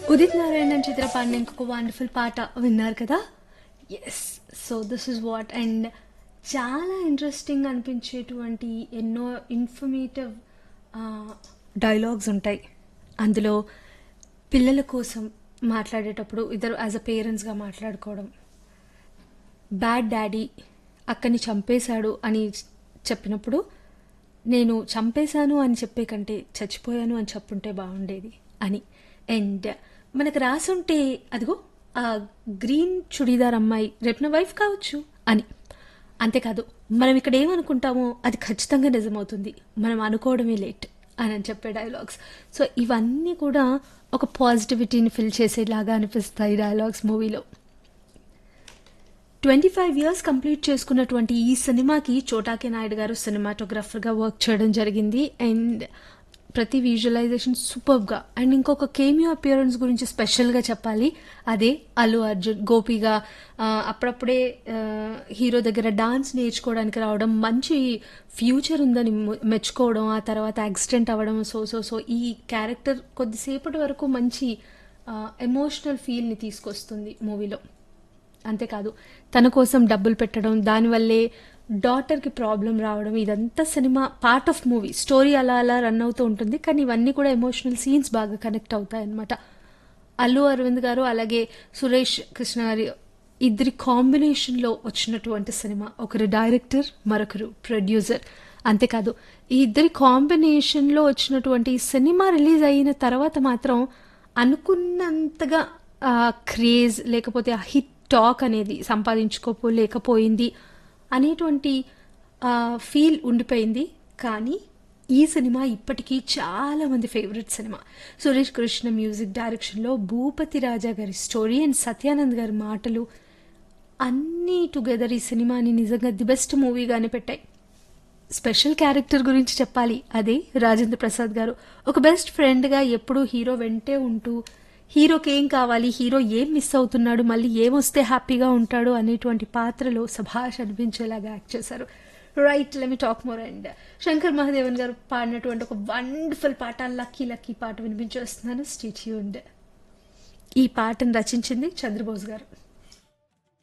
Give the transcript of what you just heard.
ఉదిత్ నారాయణన్ చిత్ర పాడిన ఇంకొక వండర్ఫుల్ పాట విన్నారు కదా yes so this is what and చాలా ఇంట్రెస్టింగ్ అనిపించేటువంటి ఎన్నో ఇన్ఫర్మేటివ్ డైలాగ్స్ ఉంటాయి అందులో పిల్లల కోసం మాట్లాడేటప్పుడు ఇద్దరు యాజ్ అ పేరెంట్స్గా మాట్లాడుకోవడం బ్యాడ్ డాడీ అక్కని చంపేశాడు అని చెప్పినప్పుడు నేను చంపేశాను అని చెప్పే కంటే చచ్చిపోయాను అని చెప్పుంటే బాగుండేది అని అండ్ మనకు రాసుంటే అదిగో ఆ గ్రీన్ చుడీదార్ అమ్మాయి రేపు నా వైఫ్ కావచ్చు అని అంతేకాదు మనం ఇక్కడ ఏమనుకుంటామో అది ఖచ్చితంగా నిజమవుతుంది మనం అనుకోవడమే లేట్ అని అని చెప్పే డైలాగ్స్ సో ఇవన్నీ కూడా ఒక పాజిటివిటీని ఫిల్ చేసేలాగా అనిపిస్తాయి డైలాగ్స్ మూవీలో ట్వంటీ ఫైవ్ ఇయర్స్ కంప్లీట్ చేసుకున్నటువంటి ఈ సినిమాకి చోటాకే నాయుడు గారు సినిమాటోగ్రాఫర్గా వర్క్ చేయడం జరిగింది అండ్ ప్రతి విజువలైజేషన్ సూపర్గా అండ్ ఇంకొక కేమియో అపియరెన్స్ గురించి స్పెషల్గా చెప్పాలి అదే అల్లు అర్జున్ గోపిగా ఆ, అప్పుడప్పుడే ఆ, హీరో దగ్గర డాన్స్ నేర్చుకోవడానికి రావడం మంచి ఫ్యూచర్ ఉందని మె- మెచ్చుకోవడం ఆ తర్వాత యాక్సిడెంట్ అవ్వడం సో సో సో ఈ క్యారెక్టర్ కొద్దిసేపటి వరకు మంచి ఎమోషనల్ ఫీల్ని తీసుకొస్తుంది మూవీలో అంతేకాదు తన కోసం డబ్బులు పెట్టడం దానివల్లే డాటర్కి ప్రాబ్లం రావడం ఇదంతా cinema part of movie story అలా అలా రన్ అవుతూ ఉంటుంది కానీ ఇవన్నీ కూడా ఎమోషనల్ సీన్స్ బాగా కనెక్ట్ అవుతాయి అనమాట అల్లు అరవింద్ గారు అలాగే సురేష్ కృష్ణ గారి ఇద్దరి కాంబినేషన్లో వచ్చినటువంటి సినిమా ఒకరు డైరెక్టర్ మరొకరు ప్రొడ్యూసర్ అంతేకాదు ఈ ఇద్దరి కాంబినేషన్లో వచ్చినటువంటి ఈ సినిమా రిలీజ్ అయిన తర్వాత మాత్రం అనుకున్నంతగా క్రేజ్ లేకపోతే ఆ హిట్ టాక్ అనేది సంపాదించుకోలేకపోయింది అనేటువంటి ఫీల్ ఉండిపోయింది కానీ ఈ సినిమా ఇప్పటికీ చాలా మంది favourite cinema Suresh Krishna music డైరెక్షన్లో భూపతి రాజా గారి స్టోరీ అండ్ సత్యానంద్ గారి మాటలు అన్నీ టుగెదర్ ఈ సినిమాని నిజంగా ది బెస్ట్ మూవీగానే పెట్టాయి స్పెషల్ క్యారెక్టర్ గురించి చెప్పాలి అదే రాజేంద్ర ప్రసాద్ గారు ఒక బెస్ట్ ఫ్రెండ్గా ఎప్పుడూ హీరో వెంటే ఉంటూ హీరోకి ఏం కావాలి హీరో ఏం మిస్ అవుతున్నాడు మళ్ళీ ఏమొస్తే హ్యాపీగా ఉంటాడు అనేటువంటి పాత్రలో సభాష్ అనిపించేలాగా యాక్ట్ చేశారు right let me talk more and Shankar Mahadevan garu పాడినటువంటి ఒక వండర్ఫుల్ పాట లక్కీ లక్కీ పాట వినిపించేస్తున్నాను స్టేట్యూండ్ ఈ పాటను రచించింది చంద్రబోస్ గారు